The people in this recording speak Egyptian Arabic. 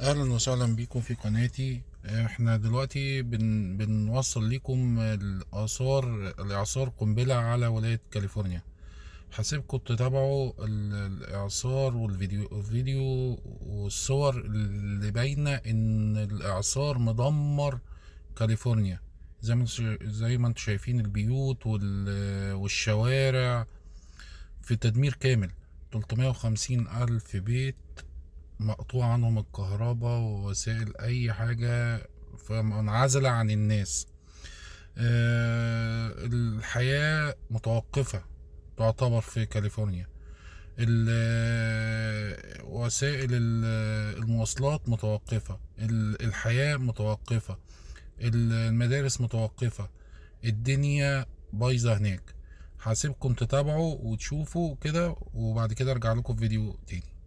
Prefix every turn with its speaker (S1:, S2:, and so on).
S1: اهلا وسهلا بيكم في قناتي احنا دلوقتي بن بنوصل لكم الاثار الاعصار قنبله على ولايه كاليفورنيا حسيبكم تتابعوا ال- الاعصار والفيديو الفيديو والصور اللي باينه ان الاعصار مدمر كاليفورنيا زي ما انتوا- زي ما انتم شايفين البيوت وال- والشوارع في تدمير كامل 350 ألف بيت مقطوع عنهم الكهرباء ووسائل أي حاجة فمنعزلة عن الناس آه، الحياة متوقفة تعتبر في كاليفورنيا ال- وسائل ال- المواصلات متوقفة ال- الحياة متوقفة المدارس متوقفة الدنيا بايظة هناك هسيبكم تتابعوا وتشوفوا كده وبعد كده ارجع لكم في فيديو تاني